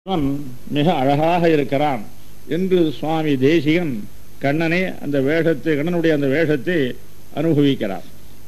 அவன் மிக அழகாக இருக்கிறான் என்று சுவாமி தேசிகன் கண்ணனை அந்த வேஷத்தை கண்ணனுடைய அந்த வேஷத்தை அனுபவிக்கிறார்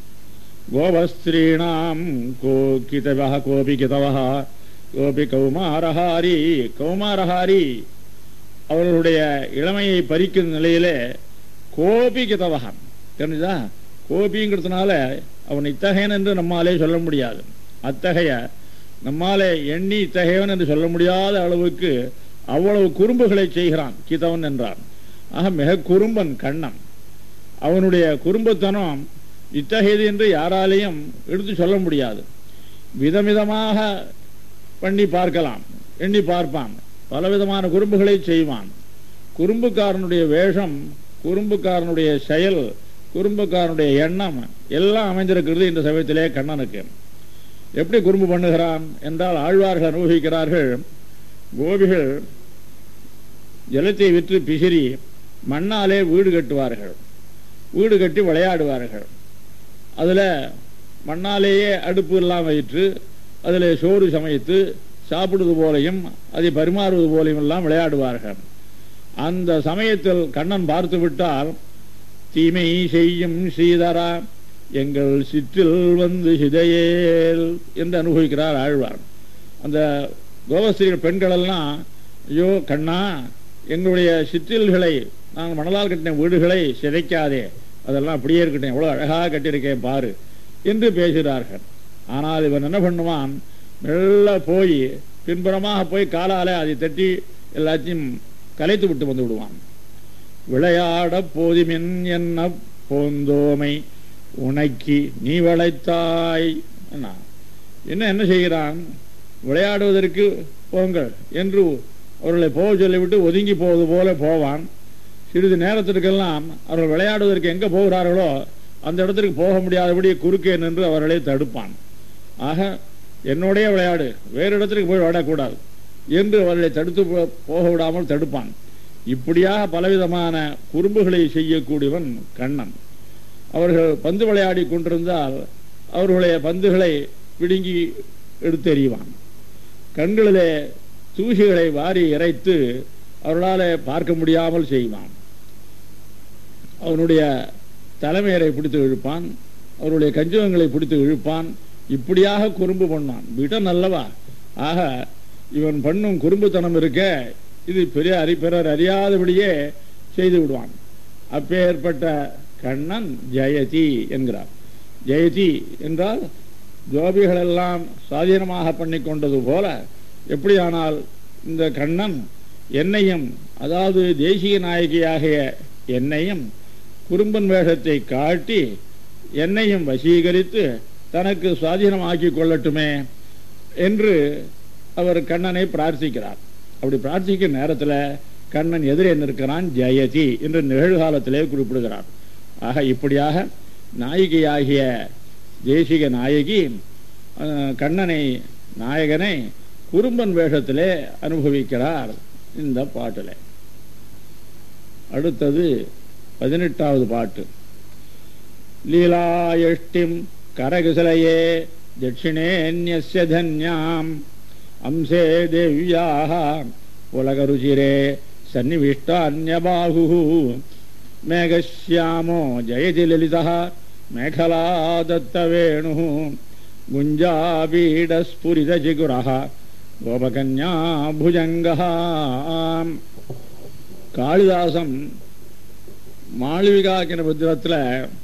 கோபஸ்திரீணாம் கோகிதவ கோபி கிதவ கோபி கௌமாரஹாரி கௌமாரஹாரி அவர்களுடைய இளமையை பறிக்கும் நிலையிலே கோபி கிதவகம் தெரிஞ்சுதா கோபிங்கிறதுனால அவன் இத்தகையன் என்று நம்மாலே சொல்ல முடியாது அத்தகைய நம்மாலே எண்ணி இத்தகையவன் என்று சொல்ல முடியாத அளவுக்கு அவ்வளவு குறும்புகளை செய்கிறான் கிதவன் என்றான் ஆக மிக குறும்பன் கண்ணன் அவனுடைய குறும்புத்தனம் இத்தகையது என்று யாராலையும் எடுத்து சொல்ல முடியாது விதவிதமாக பண்ணி பார்க்கலாம் எண்ணி பார்ப்பான் பலவிதமான குறும்புகளை செய்வான் குறும்புக்காரனுடைய வேஷம் குறும்புக்காரனுடைய செயல் குறும்புக்காரனுடைய எண்ணம் எல்லாம் அமைந்திருக்கிறது இந்த சமயத்திலே கண்ணனுக்கு எப்படி குறும்பு பண்ணுகிறான் என்றால் ஆழ்வார்கள் அனுபவிக்கிறார்கள் கோபிகள் ஜலத்தை விற்று பிசிறி மண்ணாலே வீடு கட்டுவார்கள் வீடு கட்டி விளையாடுவார்கள் அதில் மண்ணாலேயே அடுப்பு எல்லாம் வைத்து அதில் சோறு சமைத்து சாப்பிடுவது போலையும் அதை பரிமாறுவது போலையும் எல்லாம் விளையாடுவார்கள் அந்த சமயத்தில் கண்ணன் பார்த்து விட்டால் தீமை செய்யும் ஸ்ரீதரா எங்கள் சிற்றில் வந்து சிதையேல் என்று அனுபவிக்கிறார் ஆழ்வார் அந்த கோபஸ்திரிகள் பெண்களெல்லாம் ஐயோ கண்ணா எங்களுடைய சிற்றில்களை நாங்கள் மணலால் கட்டின வீடுகளை சிதைக்காதே அதெல்லாம் அப்படியே இருக்கட்டும் எவ்வளோ அழகாக கட்டியிருக்கேன் பாரு என்று பேசுகிறார்கள் ஆனால் இவன் என்ன பண்ணுவான் மெல்ல போய் பின்புறமாக போய் காலால அதை தட்டி எல்லாத்தையும் கலைத்து விட்டு வந்து விடுவான் விளையாட போதுமின் என்ன போந்தோமை உனக்கி நீ வளைத்தாய் என்ன என்ன என்ன செய்கிறான் விளையாடுவதற்கு போங்கள் என்று அவர்களை போக சொல்லிவிட்டு ஒதுங்கி போவது போல போவான் சிறிது நேரத்திற்கெல்லாம் அவர்கள் விளையாடுவதற்கு எங்கே போகிறார்களோ அந்த இடத்திற்கு போக முடியாதபடி குறுக்கே நின்று அவர்களை தடுப்பான் ஆக என்னுடைய விளையாடு வேறு இடத்திற்கு போய் விளையாடக்கூடாது என்று அவர்களை தடுத்து போக விடாமல் தடுப்பான் இப்படியாக பலவிதமான குறும்புகளை செய்யக்கூடியவன் கண்ணன் அவர்கள் பந்து விளையாடி கொண்டிருந்தால் அவர்களுடைய பந்துகளை பிடுங்கி எடுத்தெறிவான் கண்களிலே தூசிகளை வாரி இறைத்து அவர்களால் பார்க்க முடியாமல் செய்வான் அவனுடைய தலைமையரை பிடித்து இழுப்பான் அவருடைய கஞ்சகங்களை பிடித்து இழுப்பான் இப்படியாக குறும்பு பண்ணான் விடன் அல்லவா ஆக இவன் பண்ணும் குறும்புத்தனம் இருக்க இது பெரிய அறி பிறர் அறியாதபடியே செய்து விடுவான் அப்பேற்பட்ட கண்ணன் ஜெயதி என்கிறார் ஜெயதி என்றால் ஜோபிகளெல்லாம் சுவாதீனமாக பண்ணி கொண்டது போல எப்படியானால் இந்த கண்ணன் என்னையும் அதாவது தேசிய நாயகியாகிய என்னையும் குறும்பன் வேஷத்தை காட்டி என்னையும் வசீகரித்து தனக்கு சுவாதீனமாக்கி கொள்ளட்டுமே என்று அவர் கண்ணனை பிரார்த்திக்கிறார் அப்படி பிரார்த்திக்கும் நேரத்தில் கண்ணன் எதிரே நிற்கிறான் ஜெயதி என்று நிகழ்காலத்திலே குறிப்பிடுகிறார் ஆக இப்படியாக நாயகியாகிய தேசிக நாயகி கண்ணனை நாயகனை குறும்பன் வேஷத்திலே அனுபவிக்கிறார் இந்த பாட்டில் அடுத்தது பதினெட்டாவது பாட்டு லீலாயஷ்டிம் கரகுசலையே தட்சிணேன்யஸ்ய தன்யாம் அம்சே தேவியாக உலகருச்சிரே சன்னிவிஷ்டான்யபாகு மேகश्यामो जयति ललितः मेखला दत्तवेणुः गुञ्जाबीडस्फुरितचिगुरः गोपकन्या भुजङ्गः காளிதாசம் மாளவிகா என்ற புத்திரத்தில்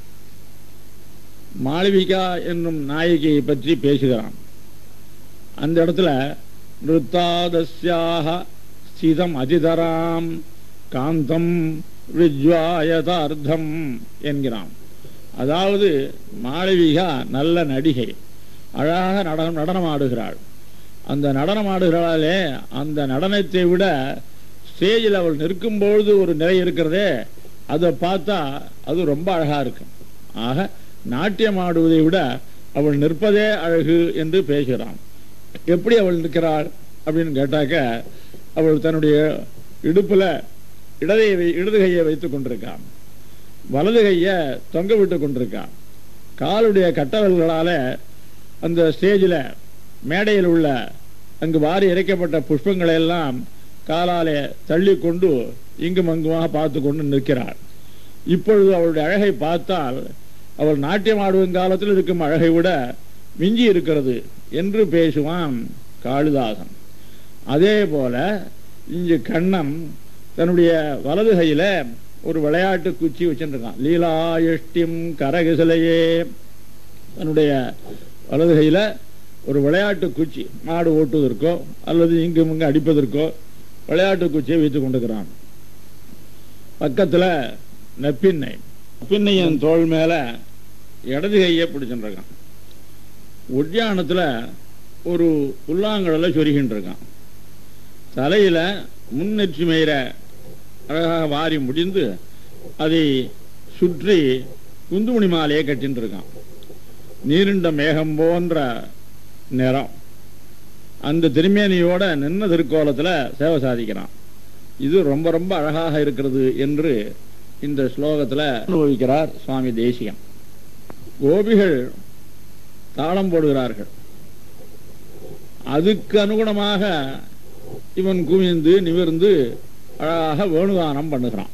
மாளவிகா என்னும் நாயகியை பற்றி பேசுகிறான் அந்த இடத்துல நிறுத்தாதஸ்யாக ஸ்திதம் அதிதராம் காந்தம் ரிஜ்வாயதார்த்தம் என்கிறான் அதாவது மாளவிகா நல்ல நடிகை அழகாக நடனம் நடனம் ஆடுகிறாள் அந்த நடனம் ஆடுகிறாளே அந்த நடனத்தை விட ஸ்டேஜில் அவள் நிற்கும் பொழுது ஒரு நிலை இருக்கிறதே அதை பார்த்தா அது ரொம்ப அழகா இருக்கும் ஆக நாட்டியம் ஆடுவதை விட அவள் நிற்பதே அழகு என்று பேசுகிறான் எப்படி அவள் நிற்கிறாள் அப்படின்னு கேட்டாக்க அவள் தன்னுடைய இடுப்புல இடதை இடது கையை வைத்துக் கொண்டிருக்கான் வலது கையை தொங்க விட்டு கொண்டிருக்கான் காலுடைய கட்டவர்களால அந்த ஸ்டேஜில் மேடையில் உள்ள அங்கு வாரி இறைக்கப்பட்ட புஷ்பங்களை எல்லாம் காலாலே தள்ளி கொண்டு இங்கும் அங்குமாக பார்த்து கொண்டு நிற்கிறார் இப்பொழுது அவளுடைய அழகை பார்த்தால் அவள் நாட்டியம் ஆடுவன் காலத்தில் இருக்கும் அழகை விட மிஞ்சி இருக்கிறது என்று பேசுவான் காளிதாசன் அதே போல இங்கு கண்ணன் தன்னுடைய வலது கையில ஒரு விளையாட்டு குச்சி வச்சுருக்கான் லீலா எஷ்டிம் கரகிசலையே தன்னுடைய வலது கையில ஒரு விளையாட்டு குச்சி மாடு ஓட்டுவதற்கோ அல்லது இங்கும் இங்கு அடிப்பதற்கோ விளையாட்டு குச்சியை வைத்துக் கொண்டிருக்கிறான் பக்கத்துல நெப்பின்னை நெப்பின்னையின் தோள் மேல இடது கையை பிடிச்சுருக்கான் உத்தியானத்துல ஒரு புல்லாங்கடலை சொருகின்ற இருக்கான் தலையில முன்னெற்றி மயிர அழகாக வாரி முடிந்து அதை சுற்றி குந்துமணி மாலையை கட்டின்னு இருக்கான் நீருண்ட மேகம் போன்ற நிறம் அந்த திருமேனியோட நின்ன திருக்கோலத்துல சேவை சாதிக்கிறான் இது ரொம்ப ரொம்ப அழகாக இருக்கிறது என்று இந்த ஸ்லோகத்துல அனுபவிக்கிறார் சுவாமி தேசியம் கோபிகள் தாளம் போடுகிறார்கள் அதுக்கு அனுகுணமாக இவன் குவிந்து நிமிர்ந்து அழகாக வேணுகானம் பண்ணுகிறான்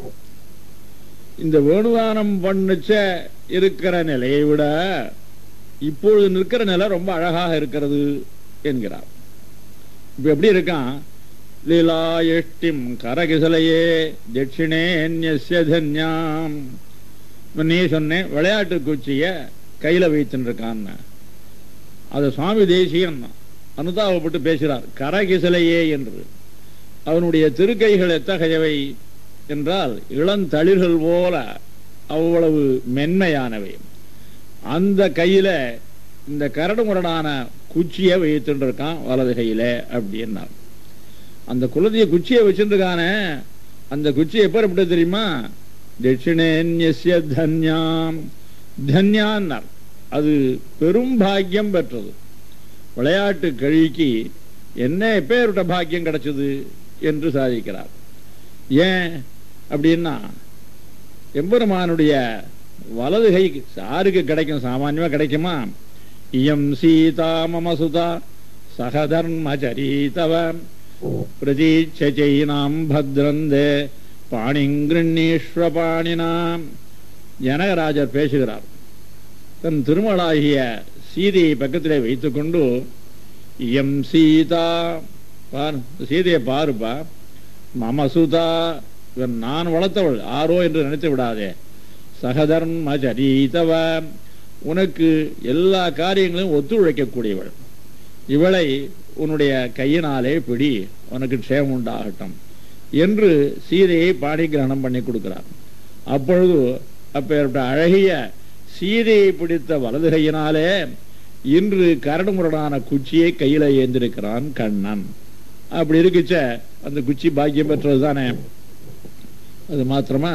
இந்த வேணுகானம் பண்ணுச்ச இருக்கிற நிலையை விட இப்பொழுது நிற்கிற நிலை ரொம்ப அழகாக இருக்கிறது என்கிறார் இப்ப எப்படி இருக்கான் லீலா எஷ்டிம் கரகிசலையே தட்சிணேன்யஸ்ய தன்யாம் இப்ப நீ சொன்னேன் விளையாட்டு குச்சிய கையில வைத்துன்னு இருக்கான்னு அது சுவாமி தேசியன் அனுதாபப்பட்டு பேசுகிறார் கரகிசலையே என்று அவனுடைய திருக்கைகள் எத்தகையவை என்றால் இளந்தளிர்கள் போல அவ்வளவு மென்மையானவை அந்த கையில இந்த கரடு முரடான குச்சியை வைத்துட்டு இருக்கான் வலது கையில அப்படின்னார் அந்த குலதிய குச்சியை வச்சிருக்கானே அந்த குச்சி எப்ப எப்படி தெரியுமா தட்சிணேன்யஸ்ய தன்யாம் தன்யான்னார் அது பெரும் பாக்கியம் பெற்றது விளையாட்டு கழிக்கு என்ன எப்பேருட்ட பாக்கியம் கிடைச்சது என்று சாதிக்கிறார் ஏன் அப்படின்னா எம்பெருமானுடைய வலது கை சாருக்கு கிடைக்கும் சாமான்யமா கிடைக்குமா இயம் சீதா மம சுதா சகதர்மச்சரீதவ பிரதீட்சைனாம் பத்ரந்தே பாணிங்கிருண்ணீஸ்வ பாணினாம் ஜனகராஜர் பேசுகிறார் தன் திருமலாகிய சீதையை பக்கத்திலே வைத்துக்கொண்டு எம் சீதா பார் சீதையை பாருப்பா மமசுதா இவன் நான் வளர்த்தவள் ஆரோ என்று நினைத்து விடாதே சகதர்மச்சரீதவ உனக்கு எல்லா காரியங்களையும் ஒத்துழைக்கக்கூடியவள் இவளை உன்னுடைய கையினாலே பிடி உனக்கு க்ஷேமம் உண்டாகட்டும் என்று சீதையை பாடி கிரகணம் பண்ணி கொடுக்கிறார் அப்பொழுது அப்பேற்பட்ட அழகிய சீதையை பிடித்த வலது கையினாலே இன்று கரடு முரடான குச்சியை கையில ஏந்திருக்கிறான் கண்ணன் அப்படி இருக்குச்ச அந்த குச்சி பாக்கியம் பெற்றது தானே அது மாத்திரமா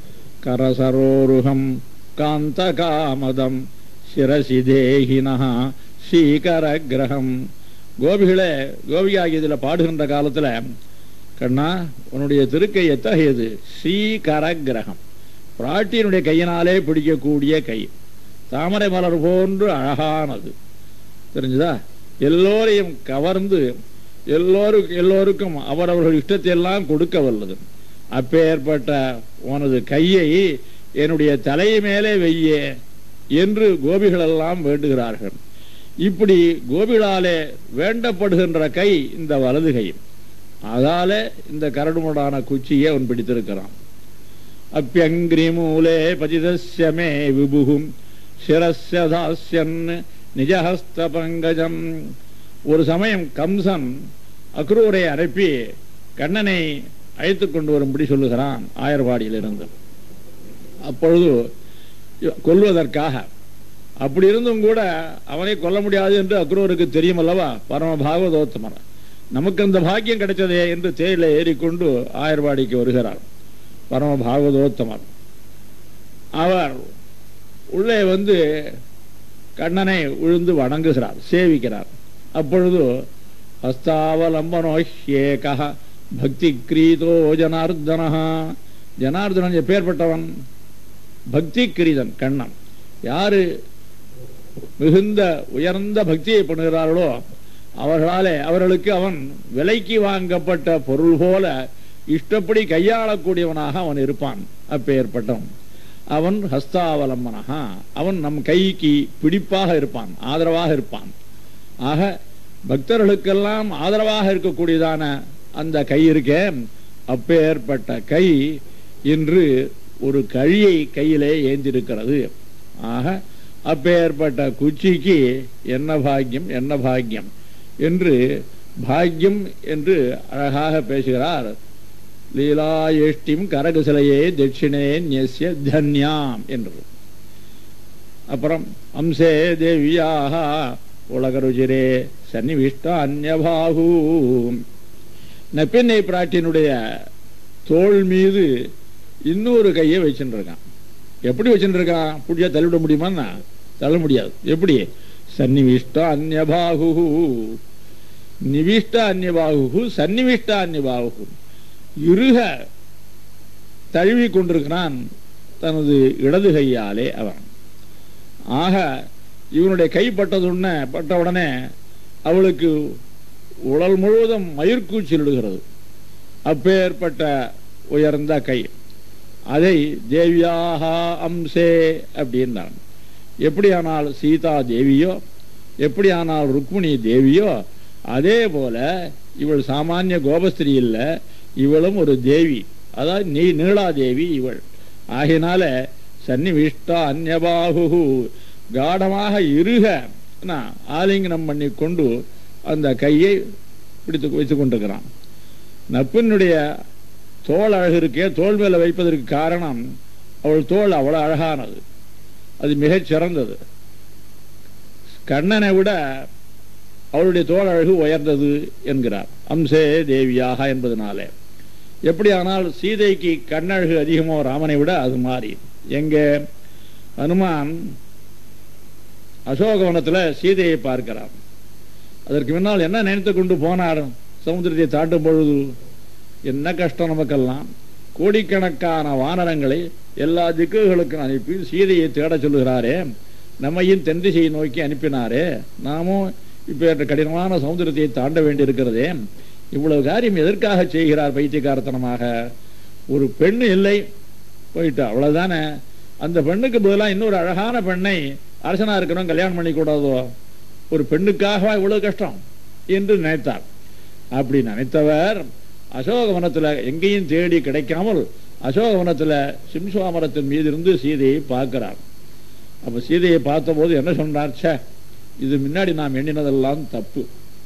கரசரோருகம் காந்த காமதம் சிரசி தேகினா ஸ்ரீகர கிரகம் கோபிகளே கோபிகாகி இதுல பாடுகின்ற காலத்துல கண்ணா உன்னுடைய திருக்கை எத்தகையது ஸ்ரீகர கிரகம் பிராட்டியினுடைய கையினாலே பிடிக்கக்கூடிய கை தாமரை மலர் போன்று அழகானது தெரிஞ்சுதா எல்லோரையும் கவர்ந்து எல்லோரும் எல்லோருக்கும் அவரவர்கள் இஷ்டத்தை எல்லாம் கொடுக்க வல்லது அப்பேற்பட்ட உனது கையை என்னுடைய தலை மேலே வையே என்று கோபிகள் எல்லாம் வேண்டுகிறார்கள் இப்படி கோபிகளாலே வேண்டப்படுகின்ற கை இந்த வலது கை அதாலே இந்த கரடுமுடான குச்சியை அவன் பிடித்திருக்கிறான் அப்பியங்கிரி மூலே பதிதஸ்ய மே விபுகும் சிரஸ்ய தாஸ்யன் நிஜஹஸ்த பங்கஜம் ஒரு சமயம் கம்சன் அக்ரூரை அனுப்பி கண்ணனை அழைத்துக் கொண்டு வரும்படி சொல்லுகிறான் ஆயர்வாடியிலிருந்து அப்பொழுது கொல்வதற்காக அப்படி இருந்தும் கூட அவனை கொல்ல முடியாது என்று அக்ரூருக்கு தெரியும் அல்லவா பரம பாகவதோத்தமர் நமக்கு அந்த பாக்கியம் கிடைச்சதே என்று தேயில ஏறிக்கொண்டு ஆயர்வாடிக்கு வருகிறார் பரம பாகவதோத்தமர் அவர் உள்ளே வந்து கண்ணனை விழுந்து வணங்குகிறார் சேவிக்கிறார் அப்பொழுது ஹஸ்தாவலம்பனோஹ்யேக பக்தி கிரீதோ ஜனார்தனா ஜனார்தனன் எப்பேற்பட்டவன் பக்தி கிரீதன் கண்ணன் யாரு மிகுந்த உயர்ந்த பக்தியை பண்ணுகிறார்களோ அவர்களாலே அவர்களுக்கு அவன் விலைக்கு வாங்கப்பட்ட பொருள் போல இஷ்டப்படி கையாளக்கூடியவனாக அவன் இருப்பான் அப்பேற்பட்டவன் அவன் ஹஸ்தாவலம்பனகா அவன் நம் கைக்கு பிடிப்பாக இருப்பான் ஆதரவாக இருப்பான் ஆக பக்தர்களுக்கெல்லாம் ஆதரவாக இருக்கக்கூடியதான அந்த கை இருக்கே அப்பேற்பட்ட கை இன்று ஒரு கழியை கையிலே ஏந்திருக்கிறது ஆக அப்பேற்பட்ட குச்சிக்கு என்ன பாக்கியம் என்ன பாக்கியம் என்று பாக்கியம் என்று அழகாக பேசுகிறார் லீலாயேஷ்டிம் கரகுசலையே தட்சிணே நியஸ்ய தன்யாம் என்று அப்புறம் அம்சே தேவியாக உலகருஜிரே சன்னிவிஷ்ட அந்நபாகு நெப்பெண்ணை பிராட்டினுடைய தோள் மீது இன்னொரு கையை வச்சுட்டு இருக்கான் எப்படி வச்சுட்டு இருக்கான் புடிச்சா தள்ளிவிட முடியுமா தள்ள முடியாது எப்படி சன்னிவிஷ்ட அந்நபாகு நிவிஷ்ட அந்நியபாகு சன்னிவிஷ்ட அந்நியபாகு இருக தழுவி கொண்டிருக்கிறான் தனது இடது கையாலே அவன் ஆக இவனுடைய கை பட்டதுடனே பட்ட உடனே அவளுக்கு உடல் முழுவதும் மயிர்கூச்சலிடுகிறது அப்பேற்பட்ட உயர்ந்த கை அதை தேவியாக அம்சே அப்படின்னான் எப்படியானால் சீதா தேவியோ எப்படியானால் ருக்மிணி தேவியோ அதே போல இவள் சாமானிய கோபஸ்திரி இல்ல இவளும் ஒரு தேவி அதாவது நீ நீளாதேவி இவள் ஆகினால சன்னிவிஷ்டா அந்நபாகு காடமாக இருக நான் ஆலிங்கனம் பண்ணி கொண்டு அந்த கையை பிடித்து வைத்துக் கொண்டிருக்கிறான் நப்பினுடைய தோல் அழகு இருக்கே தோல் மேல வைப்பதற்கு காரணம் அவள் தோல் அவ்வளவு அழகானது அது மிகச் சிறந்தது கண்ணனை விட அவளுடைய தோல் அழகு உயர்ந்தது என்கிறார் அம்சே தேவியாக என்பதனாலே எப்படியானால் சீதைக்கு கண்ணழகு அதிகமோ ராமனை விட அது மாறி எங்க ஹனுமான் அசோகவனத்துல சீதையை பார்க்கிறார் அதற்கு முன்னால் என்ன நினைத்து கொண்டு போனார் சமுத்திரத்தை தாட்டும் பொழுது என்ன கஷ்டம் நமக்கெல்லாம் கோடிக்கணக்கான வானரங்களை எல்லா திக்குகளுக்கும் அனுப்பி சீதையை தேட சொல்லுகிறாரே நம்மையும் தென் திசையை நோக்கி அனுப்பினாரே நாமும் இப்ப கடினமான சமுத்திரத்தை தாண்ட வேண்டியிருக்கிறதே இவ்வளவு காரியம் எதற்காக செய்கிறார் பைத்தியகாரத்தனமாக ஒரு பெண் இல்லை போயிட்டு அவ்வளவுதானே அந்த பெண்ணுக்கு பதிலாக இன்னொரு அழகான பெண்ணை அரசனா இருக்கிறோம் கல்யாணம் பண்ணி கூடாதோ ஒரு பெண்ணுக்காக இவ்வளவு கஷ்டம் என்று நினைத்தார் அப்படி நினைத்தவர் அசோகவனத்துல எங்கேயும் தேடி கிடைக்காமல் அசோகவனத்துல சிம்சுவாமரத்தின் மீது இருந்து சீதையை பார்க்கிறார் அப்ப சீதையை பார்த்தபோது என்ன சொன்னார் ச்சே இது முன்னாடி நாம் எண்ணினதெல்லாம் தப்பு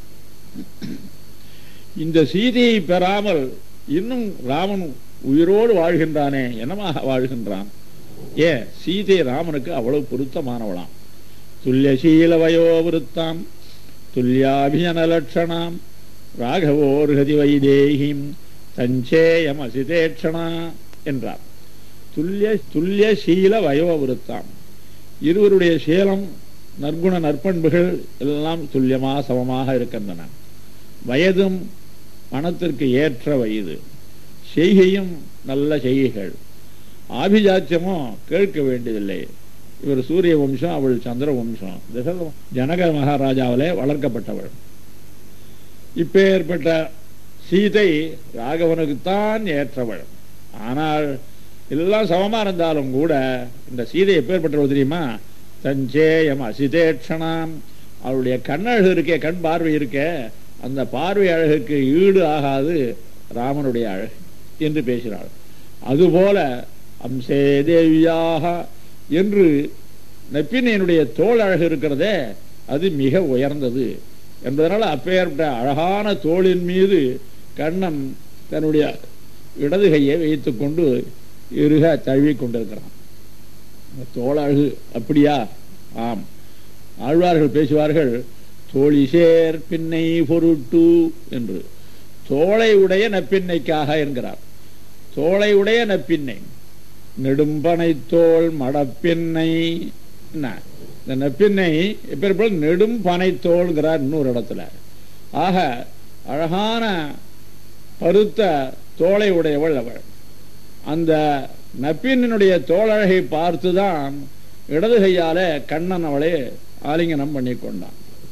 இந்த சீதையை பெறாமல் இன்னும் ராமன் உயிரோடு வாழ்கின்றானே என்னமாக வாழ்கின்றான் ஏ சீதை ராமனுக்கு அவ்வளவு பொருத்தமானவளாம் துல்லியசீல வயோவிருத்தாம் துல்லியாபியன லட்சணாம் ராகவோர்கதி வைதேகிம் தஞ்சேயம் அசிதேட்சணா என்றார் துல்லிய துல்லியசீல வயோவிருத்தாம் இருவருடைய சீலம் நற்குண நற்பண்புகள் எல்லாம் துல்லியமாக சமமாக இருக்கின்றன வயதும் மனத்திற்கு ஏற்ற வயது செய்கையும் நல்ல செய்கைகள் ஆபிஜாத்தியமும் கேட்க வேண்டியதில்லை இவர் சூரிய வம்சம் அவள் சந்திர வம்சம் தசரத ஜனக மகாராஜாவிலே வளர்க்கப்பட்டவள் இப்பேற்பட்ட சீதை ராகவனுக்குத்தான் ஏற்றவள் ஆனால் எல்லாம் சமமா இருந்தாலும் கூட இந்த சீதை எப்பேற்பட்டவள் தெரியுமா தஞ்சேயம் அசிதேட்சணாம் அவளுடைய கண்ணழகு இருக்கே கண் பார்வை இருக்கே அந்த பார்வை அழகுக்கு ஈடு ஆகாது ராமனுடைய அழகு என்று பேசினாள் அதுபோல அம்சே தேவியாக என்று நப்பினையனுடைய தோல் அழகு இருக்கிறதே அது மிக உயர்ந்தது என்பதனால அப்பேற்பட்ட அழகான தோளின் மீது கண்ணன் தன்னுடைய இடது கையை வைத்துக் கொண்டு இருக தழுவி கொண்டிருக்கிறான் தோழழகு அப்படியா ஆம் ஆழ்வார்கள் பேசுவார்கள் தோழிசேர் பின்னை பொருட்டு என்று தோளை உடைய நப்பின்னைக்காக என்கிறார் தோளை உடைய நப்பின்னை நெடும்பனை தோல் மடப்பின்னை என்ன இந்த நப்பின்னை எப்ப நெடும் பனை தோல்கிறார் இன்னொரு இடத்துல ஆக அழகான பருத்த தோளை உடையவள் அவள் அந்த நப்பினுடைய தோழழகை பார்த்துதான் இடது கையால கண்ணன் அவளை ஆலிங்கனம் பண்ணி கொண்டான்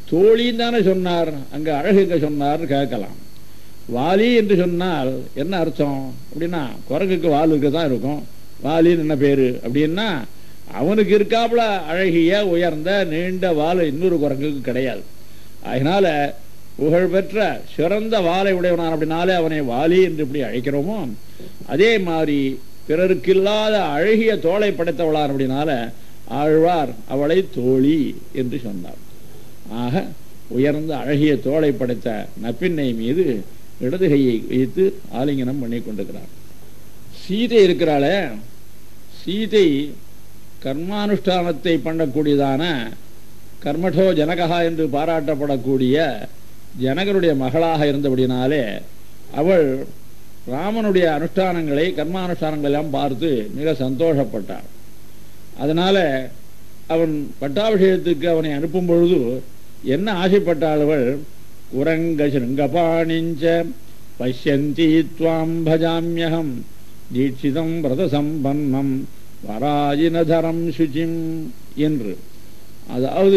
தோழின்னு தானே சொன்னார் அங்க அழகு எங்க சொன்னார் கேட்கலாம் வாலி என்று சொன்னால் என்ன அர்த்தம் அப்படின்னா குரங்குக்கு வால் இருக்க தான் இருக்கும் வாலின்னு என்ன பேரு அப்படின்னா அவனுக்கு இருக்காப்புல அழகிய உயர்ந்த நீண்ட வால் இன்னொரு குரங்குக்கு கிடையாது அதனால புகழ்பெற்ற சிறந்த வாளை உடையவனான் அப்படின்னாலே அவனை வாலி என்று இப்படி அழைக்கிறோமோ அதே மாதிரி பிறருக்கு இல்லாத அழகிய தோளை படைத்தவளான் அப்படின்னால ஆழ்வார் அவளை தோழி என்று சொன்னார் ஆக உயர்ந்த அழகிய தோளை படைத்த நப்பின்னை மீது இடது கையை வைத்து ஆலிங்கனம் பண்ணி கொண்டிருக்கிறார் சீதை இருக்கிறாளே சீதை கர்மானுஷ்டானத்தை பண்ணக்கூடியதான கர்மடோ ஜனகா என்று பாராட்டப்படக்கூடிய ஜனகருடைய மகளாக இருந்தபடினாலே அவள் ராமனுடைய அனுஷ்டானங்களை கர்மானுஷ்டானங்கள் எல்லாம் பார்த்து மிக சந்தோஷப்பட்டாள் அதனால அவன் பட்டாபிஷேகத்துக்கு அவனை அனுப்பும் பொழுது என்ன ஆசைப்பட்டாள் அவள் உரங்க சிருங்கபாணிஞ்ச பஷ்யந்தி துவாம் பஜாமியகம் தீட்சிதம் விரத சம்பன்னம் வராஜினதரம் சுச்சிம் என்று அதாவது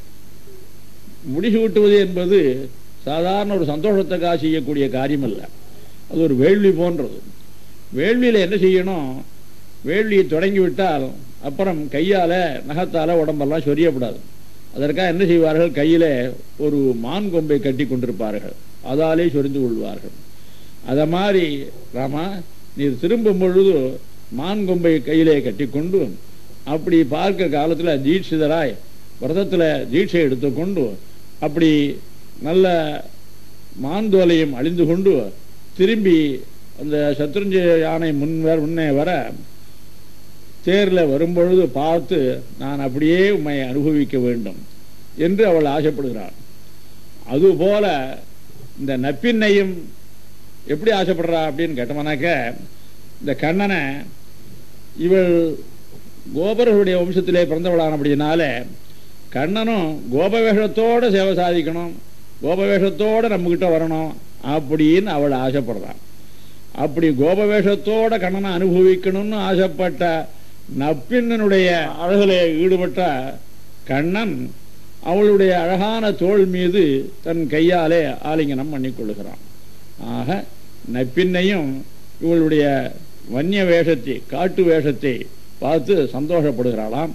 முடிசூட்டுவது என்பது சாதாரண ஒரு சந்தோஷத்துக்காக செய்யக்கூடிய காரியம் அல்ல அது ஒரு வேள்வி போன்றது வேள்வியில் என்ன செய்யணும் வேள்வியை தொடங்கி விட்டால் அப்புறம் கையால நகத்தால உடம்பெல்லாம் சொரியப்படாது அதற்காக என்ன செய்வார்கள் கையில ஒரு மான் கொம்பை கட்டி கொண்டிருப்பார்கள் அதாலே சொரிந்து கொள்வார்கள் அத மாதிரி ராமா நீர் திரும்பும் பொழுது மான் கொம்பை கையிலே கட்டிக்கொண்டு அப்படி பார்க்கிற காலத்துல தீட்சிதராய் விரதத்துல தீட்சை எடுத்துக்கொண்டு அப்படி நல்ல மாந்தோலையும் அழிந்து கொண்டு திரும்பி அந்த சத்ருஞ்சய யானை முன் வர முன்னே வர தேர்ல வரும்பொழுது பார்த்து நான் அப்படியே உம்மை அனுபவிக்க வேண்டும் என்று அவள் ஆசைப்படுகிறாள் அதுபோல இந்த நப்பின்னையும் எப்படி ஆசைப்படுறா அப்படின்னு கேட்டோம்னாக்க இந்த கண்ணனை இவள் கோபர்களுடைய வம்சத்திலே பிறந்தவளான அப்படினால கண்ணனும் கோபவேஷத்தோட சேவை சாதிக்கணும் கோபவேஷத்தோட நம்மகிட்ட வரணும் அப்படின்னு அவள் ஆசைப்படுறான் அப்படி கோபவேஷத்தோட கண்ணனை அனுபவிக்கணும்னு ஆசைப்பட்ட நப்பின்னனுடைய அழகிலே ஈடுபட்ட கண்ணன் அவளுடைய அழகான தோள் மீது தன் கையாலே ஆலிங்கனம் பண்ணிக் கொள்ளுகிறான் ஆக நப்பின்னையும் இவளுடைய வன்னிய வேஷத்தை காட்டு வேஷத்தை பார்த்து சந்தோஷப்படுகிறாளாம்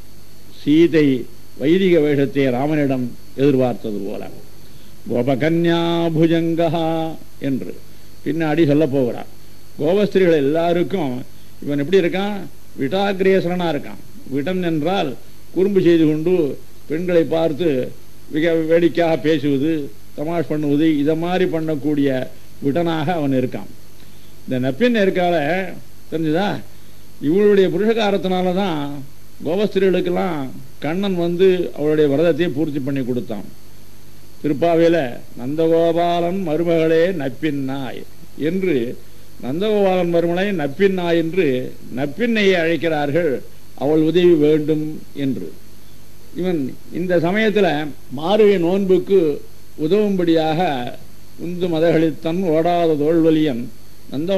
சீதை வைதிக வேஷத்தை ராமனிடம் எதிர்பார்த்தது போல கோபகன்யா புஜங்கா என்று பின்னாடி சொல்ல போகிறார் கோபஸ்திரிகள் எல்லாருக்கும் இவன் எப்படி இருக்கான் விட்டாகிரேசனா இருக்கான் விடன் என்றால் குறும்பு செய்து கொண்டு பெண்களை பார்த்து மிக வேடிக்கையாக பேசுவது தமாஷ் பண்ணுவது இதை மாதிரி பண்ணக்கூடிய விடனாக அவன் இருக்கான் இந்த நப்பின் இருக்கால தெரிஞ்சுதா இவளுடைய புருஷகாரத்தினால தான் கோபஸ்திரிகளுக்கெல்லாம் கண்ணன் வந்து அவளுடைய விரதத்தை பூர்த்தி பண்ணி கொடுத்தான் திருப்பாவையில நந்தகோபாலன் மருமகளே நப்பின் நாய் என்று நந்தகோபாலன் மருமலை நப்பின் நாய் என்று நப்பின்னையை அழைக்கிறார்கள் அவள் உதவி வேண்டும் என்று இவன் இந்த சமயத்துல மாறுவி நோன்புக்கு உதவும்படியாக உந்து மதகளித்தன் ஓடாத தோல்வலியன் நந்த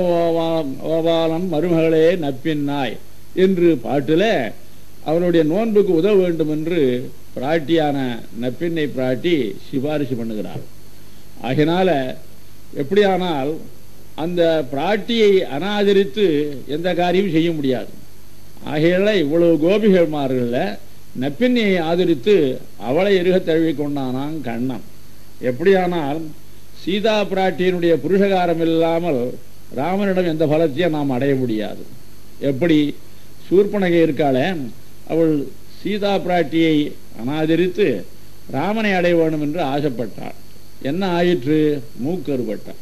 ஓபாலன் மருமகளே நப்பின் நாய் என்று பாட்டுல அவனுடைய நோன்புக்கு உதவ வேண்டும் என்று பிராட்டியான நப்பின்னை பிராட்டி சிபாரிசு பண்ணுகிறார் ஆகினால எப்படியானால் அந்த பிராட்டியை அனாதரித்து எந்த காரியமும் செய்ய முடியாது ஆகையால இவ்வளவு கோபிகள்மார்கள்ல நப்பின்னையை ஆதரித்து அவளை எருக தழுவி கொண்டானான் கண்ணன் எப்படியானால் சீதா பிராட்டியினுடைய புருஷகாரம் இல்லாமல் ராமனிடம் எந்த பலத்தையும் நாம் அடைய முடியாது எப்படி சூர்பனகை இருக்காளே அவள் சீதா பிராட்டியை அனாதரித்து ராமனை அடைய வேண்டும் என்று ஆசைப்பட்டாள் என்ன ஆயிற்று மூக்கறுபட்டாள்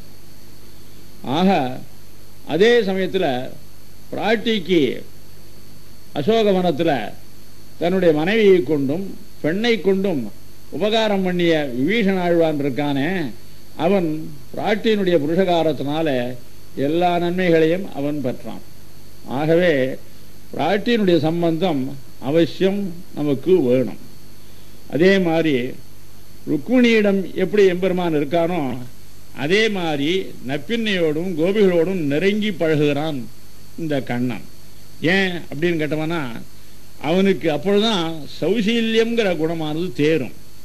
ஆக அதே சமயத்தில் பிராட்டிக்கு அசோகவனத்தில் தன்னுடைய மனைவியை கொண்டும் பெண்ணை கொண்டும் உபகாரம் பண்ணிய விபீஷன் ஆழ்வான் இருக்கானே அவன் பிராட்டியினுடைய புருஷகாரத்தினால எல்லா நன்மைகளையும் அவன் பெற்றான் ஆகவே பிராட்டியினுடைய சம்பந்தம் அவசியம் நமக்கு வேணும் அதே மாதிரி ருக்மிணியிடம் எப்படி எம்பெருமான் இருக்கானோ அதே மாதிரி நப்பின்னையோடும் கோபிகளோடும் நெருங்கி பழகுகிறான் இந்த கண்ணன் ஏன் அப்படின்னு கேட்டவனா அவனுக்கு அப்பொழுதுதான் சௌசீல்யம்ங்கிற குணமானது தேரும்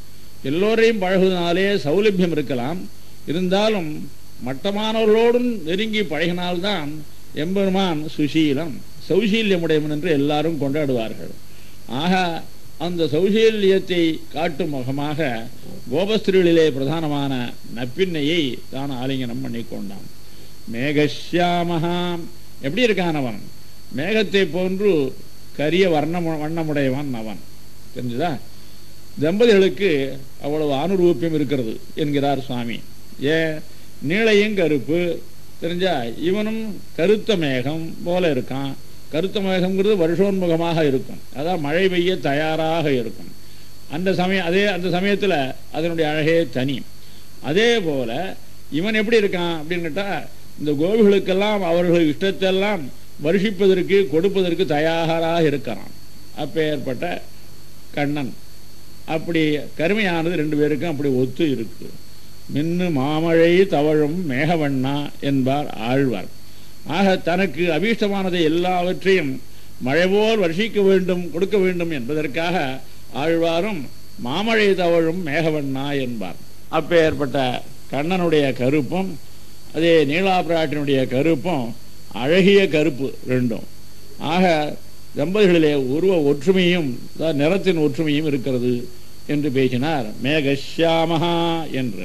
எல்லோரையும் பழகுவதனாலே சௌலபியம் இருக்கலாம் இருந்தாலும் மட்டமானவர்களோடும் நெருங்கி பழகினால்தான் எம்பெருமான் சுசீலம் சௌசீல்யமுடையவன் என்று எல்லாரும் கொண்டாடுவார்கள் ஆக அந்த சௌசீல்யத்தை காட்டும் முகமாக கோபஸ்திரிகளிலே பிரதானமான நப்பின்னையை தான் ஆலிங்கனம் பண்ணி கொண்டான் மேகஷ்யாமகாம் எப்படி இருக்கான் அவன் மேகத்தை போன்று கரிய வர்ணம் வண்ணமுடையவன் அவன் தெரிஞ்சுதா தம்பதிகளுக்கு அவ்வளவு ஆணுரூப்பியம் இருக்கிறது என்கிறார் சுவாமி ஏன் நீளையும் கருப்பு தெரிஞ்சா இவனும் கருத்த மேகம் போல இருக்கான் கருத்த மேகம்ங்கிறது வருஷோன்முகமாக இருக்கும் அதான் மழை பெய்ய தயாராக இருக்கும் அந்த சமயம் அதே அந்த சமயத்துல அதனுடைய அழகே தனி அதே போல இவன் எப்படி இருக்கான் அப்படின்னு கேட்டா இந்த கோபிகளுக்கெல்லாம் அவர்கள் இஷ்டத்தெல்லாம் வருஷிப்பதற்கு கொடுப்பதற்கு தயாராக இருக்கிறான் அப்பேற்பட்ட கண்ணன் அப்படி கருமையானது ரெண்டு பேருக்கும் அப்படி ஒத்து இருக்கு மின்னு மாமழை தவழும் மேகவண்ணா என்பார் ஆழ்வார் ஆக தனக்கு அபீஷ்டமானதை எல்லாவற்றையும் மழை போல் வருஷிக்க வேண்டும் கொடுக்க வேண்டும் என்பதற்காக ஆழ்வாரும் மாமழை தவழும் மேகவண்ணா என்பார் அப்பேற்பட்ட கண்ணனுடைய கருப்பும் அதே நீலாபிராட்டினுடைய கருப்பும் அழகிய கருப்பு ரெண்டும் ஆக தம்பதிகளிலே உருவ ஒற்றுமையும் அதாவது நிறத்தின் ஒற்றுமையும் இருக்கிறது என்று பேசினார் மேகஷ்யாமஹா என்று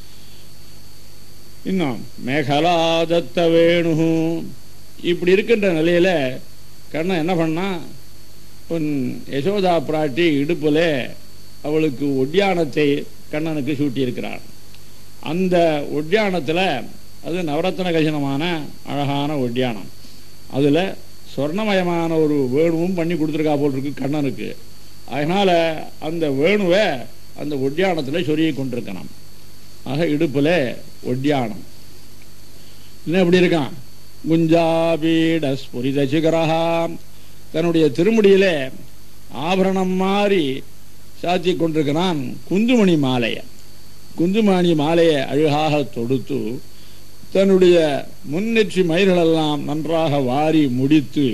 இன்னும் மேகலாதத்த வேணு இப்படி இருக்கின்ற நிலையில கண்ணன் என்ன பண்ணா உன் யசோதா பிராட்டி இடுப்புல அவளுக்கு ஒட்டியானத்தை கண்ணனுக்கு சூட்டியிருக்கிறார் அந்த ஒட்டியானத்தில் அது நவரத்ன கஜனமான அழகான ஒட்டியானம் அதில் சொர்ணமயமான ஒரு வேணுவும் பண்ணி கொடுத்துருக்கா போல் இருக்கு கண்ணனுக்கு அதனால அந்த வேணுவை அந்த ஒட்டியானத்தில் சொருகி கொண்டிருக்கணும் ஆக இடுப்புல ஒட்டியானம் இன்னும் எப்படி இருக்கான் குஞ்சாபீட ஸ்புரித சிகரஹா தன்னுடைய திருமுடியில ஆபரணம் மாறி சாத்தி கொண்டிருக்கிறான் குந்துமணி மாலைய குந்துமணி மாலையை அழகாக தொடுத்து தன்னுடைய முன்னெற்றி மயிர்களெல்லாம் நன்றாக வாரி முடித்து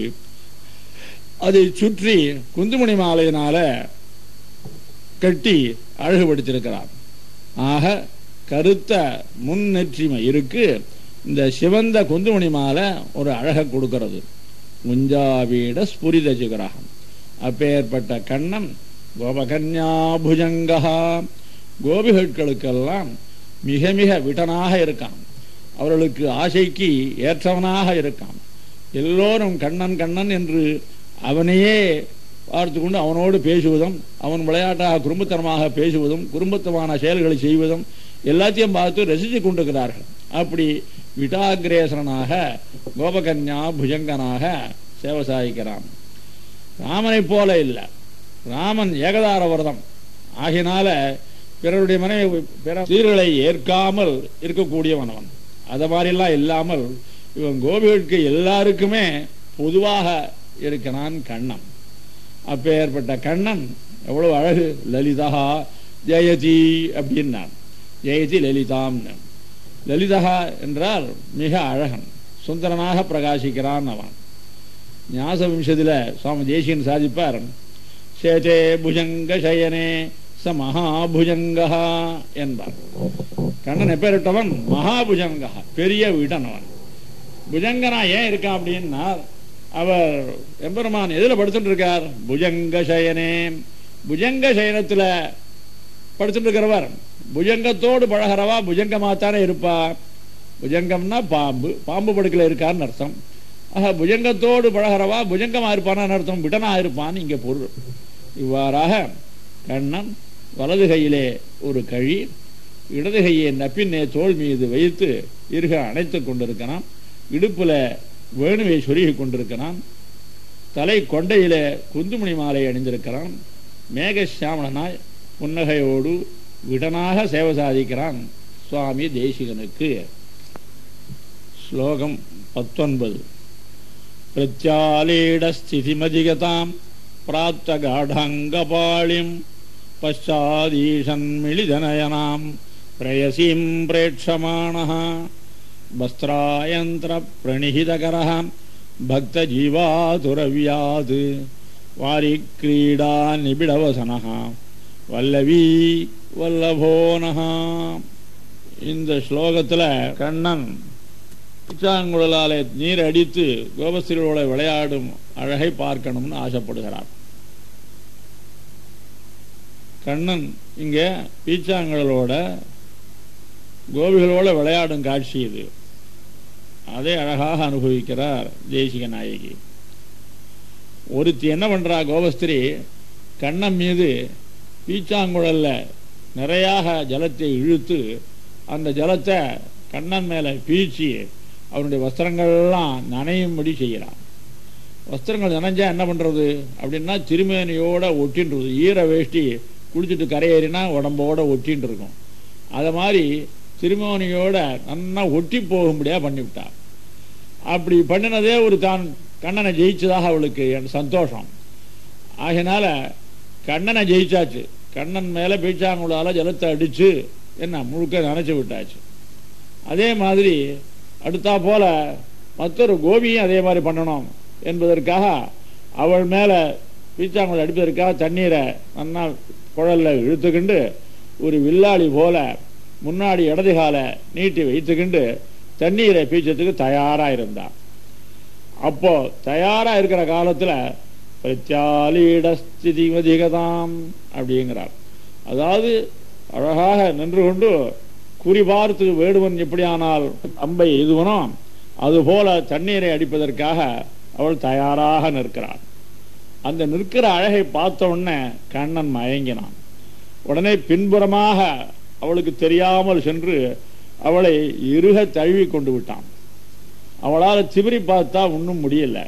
அதை சுற்றி குந்துமணி மாலையினால கட்டி அழகுபடுத்தியிருக்கிறார் ஆக கருத்த முன்னெற்றி மயிருக்கு இந்த சிவந்த குந்துமணி மாலை ஒரு அழகை கொடுக்கிறது முஞ்சாவீட ஸ்புரித சிகரகம் அப்பேற்பட்ட கண்ணன் கோபகன்யா புஜங்கா கோபிகளுக்கெல்லாம் மிக மிக விட்டனாக இருக்கான் அவர்களுக்கு ஆசைக்கு ஏற்றவனாக இருக்கான் எல்லோரும் கண்ணன் கண்ணன் என்று அவனையே பார்த்து கொண்டு அவனோடு பேசுவதும் அவன் விளையாட்டாக குடும்பத்தனமாக பேசுவதும் குடும்பத்தமான செயல்களை செய்வதும் எல்லாத்தையும் பார்த்து ரசித்து கொண்டிருக்கிறார்கள் அப்படி விட்டாகிரேசனாக கோபகன்யா புஜங்கனாக சேவை சாதிக்கிறான் ராமனை போல இல்லை ராமன் ஏகதார விரதம் ஆகினால பிறருடைய மனைவி பிற சீர்களை ஏற்காமல் இருக்கக்கூடியவன் அவன் அதை மாதிரிலாம் இல்லாமல் இவன் கோபிகளுக்கு எல்லாருக்குமே பொதுவாக இருக்கிறான் கண்ணன் அப்பேற்பட்ட கண்ணன் எவ்வளவு அழகு லலிதா ஜெயதி அப்படின்னான் ஜெயதி லலிதாம்னு லலிதா என்றால் மிக அழகன் சுந்தரனாக பிரகாசிக்கிறான் அவன் ஞாச விம்சதில சுவாமி தேசியன் சாதிப்பார் சேதே புஜங்க சயனே ச மகாபுஜங்கா என்பார் கண்ணன் எப்பேரிட்டவன் மகாபுஜங்கா பெரிய வீடன் அவன் புஜங்கனா ஏன் இருக்கான் அப்படின்னா அவர் எம்பெருமான் எதுல படுத்துட்டு இருக்கார் புஜங்க சயனே புஜங்க சயனத்துல படுத்துட்டு இருக்கிறவர் புஜங்கத்தோடு பழகிறவா புஜங்கமாத்தானே இருப்பா புஜங்கம்னா பாம்பு பாம்பு படுக்கல இருக்கான்னு அர்த்தம் ஆக புஜங்கத்தோடு பழகிறவா புஜங்கமா இருப்பான்னு அர்த்தம் விடனா இருப்பான்னு இங்க பொருள் இவ்வாறாக கண்ணன் வலது கையிலே ஒரு கழி இடது கையை நப்பின்னே தோல் மீது வைத்து இருக அணைத்துக் கொண்டிருக்கிறான் இடுப்புல வேணுவை சொருகி கொண்டிருக்கிறான் தலை கொண்டையில குந்துமணி மாலை அணிந்திருக்கிறான் மேக சாமணனாய் புன்னகையோடு விடனாக சேவை சாதிக்கிறான் சுவாமி தேசிகனுக்கு ஸ்லோகம் பத்தொன்பது பிரத்யாலீடஸ்திதிமதிகதாம் பிராப்த காடாங்கபாளிம் பశ్చాదీషన్మిళిదనయనాం ప్రేయసీం ప్రేక్షమాణः వస్త్రాయంత్రప్రణిహితకరः భక్తజీవాతురవ్యాత్ వారిక్రీడా నిబిడవసనः வல்லவி வல்லபோனஹா இந்த ஸ்லோகத்துல கண்ணன் பிச்சாங்குழலாலே நீர் அடித்து கோபஸ்திரிகளோட விளையாடும் அழகை பார்க்கணும்னு ஆசைப்படுகிறார் கண்ணன் இங்க பீச்சாங்குழலோட கோபிகளோட விளையாடும் காட்சி இது அதை அழகாக அனுபவிக்கிறார் தேசிக நாயகி ஒருத்தி என்ன பண்றா கோபஸ்திரி கண்ணன் மீது பீச்சாங்குழல்ல நிறையாக ஜலத்தை இழுத்து அந்த ஜலத்தை கண்ணன் மேலே பீச்சி அவனுடைய வஸ்திரங்கள்லாம் நனையும்படி செய்கிறான் வஸ்திரங்கள் நனைஞ்சா என்ன பண்றது அப்படின்னா திருமேனியோட ஒட்டின்றது ஈர வேஷ்டி குளிச்சுட்டு கரையேறினா உடம்போட ஒட்டின்னு இருக்கும் அதை மாதிரி திருமேனியோட நன்னா ஒட்டி போகும்படியா பண்ணிவிட்டான் அப்படி பண்ணினதே ஒரு தான் கண்ணனை ஜெயிச்சதாக அவளுக்கு என் சந்தோஷம் ஆகினால கண்ணனை ஜெயிச்சாச்சு கண்ணன் மேலே பீச்சாங்குழால ஜலத்தை அடிச்சு என்ன முழுக்க நினைச்சு விட்டாச்சு அதே மாதிரி அடுத்தா போல மற்றொரு கோபியும் அதே மாதிரி பண்ணணும் என்பதற்காக அவள் மேலே பீச்சாங்குழல் அடிப்பதற்காக தண்ணீரை நன்னா குழல்ல இழுத்துக்கிண்டு ஒரு வில்லாளி போல முன்னாடி இடது கால நீட்டி வைத்துக்கிண்டு தண்ணீரை பீச்சத்துக்கு தயாரா இருந்தான் அப்போ தயாரா இருக்கிற காலத்துல பிரத்யாலீடஸ்திதிமதிகதாம் அப்படிங்கிறார் அதாவது அழகாக நின்று கொண்டு குறிபார்த்து வேடுவன் எப்படியானால் அம்பை எய்துவனோ அதுபோல தண்ணீரை அடிப்பதற்காக அவள் தயாராக நிற்கிறாள் அந்த நிற்கிற அழகை பார்த்த உடனே கண்ணன் மயங்கினான் உடனே பின்புறமாக அவளுக்கு தெரியாமல் சென்று அவளை இறுக தழுவி கொண்டு விட்டான் அவளால் திமிரி பார்த்தா ஒன்றும் முடியல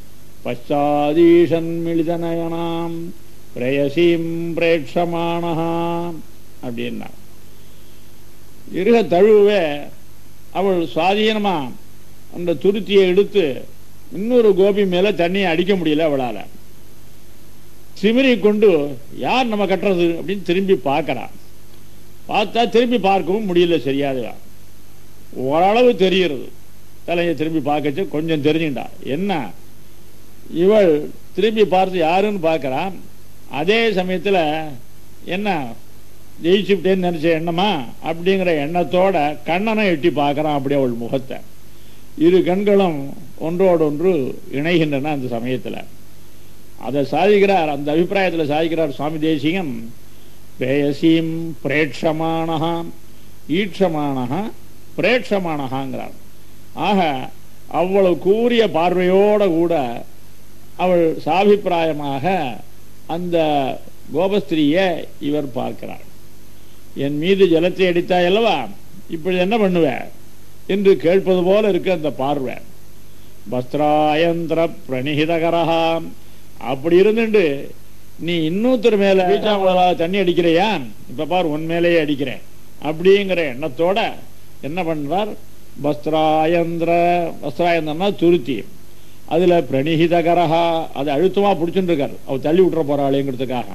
பச்சாதீஷன் மிளிதனயனாம் பிரயசீம் பிரேட்சமானஹா அப்படின்னா இருக தழுவே அவள் சுவாதீனமா அந்த துருத்தியை எடுத்து இன்னொரு கோபி மேல தண்ணியை அடிக்க முடியல அவளால சிமிரி கொண்டு யார் நம்ம கட்டுறது அப்படின்னு திரும்பி பார்க்கறான் பார்த்தா திரும்பி பார்க்கவும் முடியல சரியாதுவா ஓரளவு தெரிகிறது தலையை திரும்பி பார்க்கச்சு கொஞ்சம் தெரிஞ்சுட்டா என்ன இவள் திரும்பி பார்த்து யாருன்னு பார்க்கறான் அதே சமயத்துல என்ன ஜெயிச்சுட்டேன்னு நினைச்ச எண்ணமா அப்படிங்கிற எண்ணத்தோட கண்ணனை எட்டி பார்க்கறான் அப்படியே அவள் முகத்தை இரு கண்களும் ஒன்றோடொன்று இணைகின்றன அந்த சமயத்துல அதை சாதிக்கிறார் அந்த அபிப்பிராயத்தில் சாதிக்கிறார் சுவாமி தேசிகம் பிரேயசீம் பிரேட்சமானஹா ஈட்சமானஹா பிரேட்சமானஹாங்கிறார் ஆக அவ்வளவு கூறிய பார்வையோட கூட அவள் சாபிப்பிராயமாக அந்த கோபஸ்திரியை இவர் பார்க்கிறார் என் மீது ஜலத்தை அடித்தாய் அல்லவா இப்படி என்ன பண்ணுவ என்று கேட்பது போல இருக்கு அந்த பார்வை வஸ்திராயந்திர பிரணிகிதகரஹா அப்படி இருந்துட்டு நீ இன்னொருத்தர் மேல பீச்சாங்குழலால தண்ணி அடிக்கிறையா இப்ப பார் உன் மேலேயே அடிக்கிறேன் அப்படிங்கிற எண்ணத்தோட என்ன பண்றார் வஸ்திராயந்திர வஸ்திராயந்திரம்னா துருத்தி அதுல பிரணிகிதகரஹா அது அழுத்தமா பிடிச்சுட்டு இருக்கார் அவ தள்ளி விட்டுற போறாளேங்கிறதுக்காக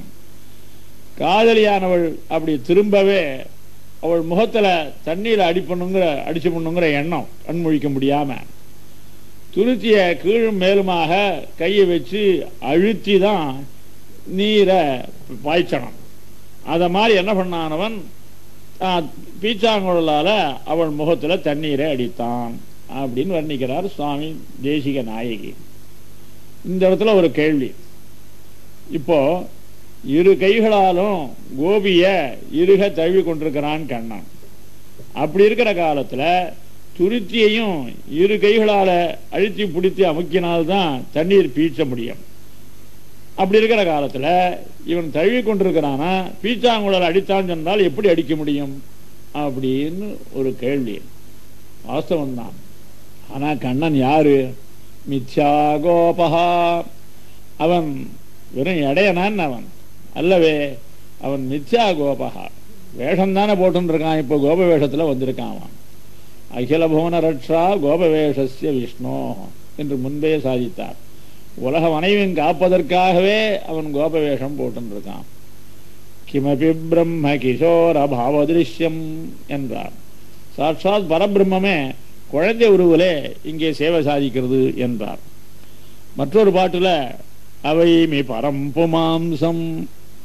காதலியானவள் அப்படி திரும்பவே அவள் முகத்துல தண்ணீர் அடிப்பணுங்கிற அடிச்சு பண்ணுங்கிற எண்ணம் கண்மொழிக்க முடியாம துருத்திய கீழும் மேலுமாக கையை வச்சு அழுத்தி தான் நீரை பாய்ச்சணும் அத மாதிரி என்ன பண்ணானவன் பீச்சாங்குழலால அவள் முகத்துல தண்ணீரை அடித்தான் அப்படின்னு வர்ணிக்கிறார் சுவாமி தேசிக நாயகி இந்த இடத்துல ஒரு கேள்வி இப்போ இரு கைகளாலும் கோபிய இருக தழுவி கொண்டிருக்கிறான் கண்ணன் அப்படி இருக்கிற காலத்துல துருத்தியையும் இரு கைகளால அழுத்தி பிடித்து அமுக்கினால்தான் தண்ணீர் பீச்ச முடியும் அப்படி இருக்கிற காலத்துல இவன் தழுவி கொண்டிருக்கிறானா பீச்சாங்குழல் அடித்தான் சொன்னால் எப்படி அடிக்க முடியும் அப்படின்னு ஒரு கேள்வி வாஸ்தவம் தான் ஆனா கண்ணன் யாரு மித்யா கோபகா அவன் வெறும் இடையனான் அவன் அல்லவே அவன் மித்யா கோபகா வேஷம் தானே போட்டுருக்கான் இப்போ கோப வேஷத்துல வந்திருக்கான் அவன் அகில புவன ரட்சா கோபவேஷஸ்ய விஷ்ணு என்று முன்பே சாதித்தார் உலகம் அனைவரும் காப்பதற்காகவே அவன் கோபவேஷம் போட்டுருக்கான் கிமபி பிரம்ம கிஷோர பாவதிருஷ்யம் என்றார் சாட்சாத் பரபிரம்மே குழந்தை உருவிலே இங்கே சேவை சாதிக்கிறது என்றார் மற்றொரு பாட்டுல அவை மீ பரம் புமாம்சம்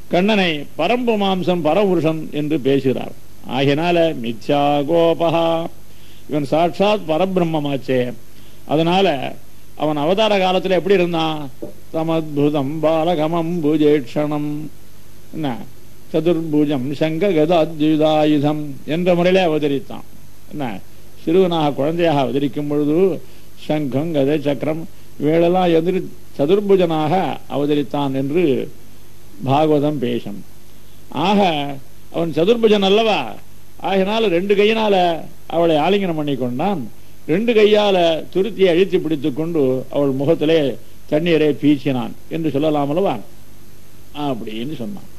கண்ணனை பரம்பு மாம்சம் பரபுருஷன் என்று பேசுகிறார் ஆகினால மித்யா கோபகா இவன் சாட்சாத் பரபிரம்மமாச்சே அதனால அவன் அவதார காலத்துல எப்படி இருந்தான் சமத்புதம் பாலகமம் பூஜேட்சணம் என்ன சதுர்பூஜம் சங்க கதாத்யுதாயுதம் என்ற முறையிலே அவதரித்தான் என்ன சிறுவனாக குழந்தையாக அவதரிக்கும் பொழுது சங்கம் கதை சக்கரம் இவைகளெல்லாம் எதிர் சதுர்புஜனாக அவதரித்தான் என்று பாகவதம் பேசும் ஆக அவன் சதுர்புஜன் அல்லவா ஆகினால ரெண்டு கையினால அவளை ஆலிங்கனம் பண்ணி கொண்டான் ரெண்டு கையால துருத்தியை அழித்து பிடித்துக் கொண்டு அவள் முகத்திலே தண்ணீரை பீச்சினான் என்று சொல்லலாம் அல்லவா அப்படின்னு சொன்னான்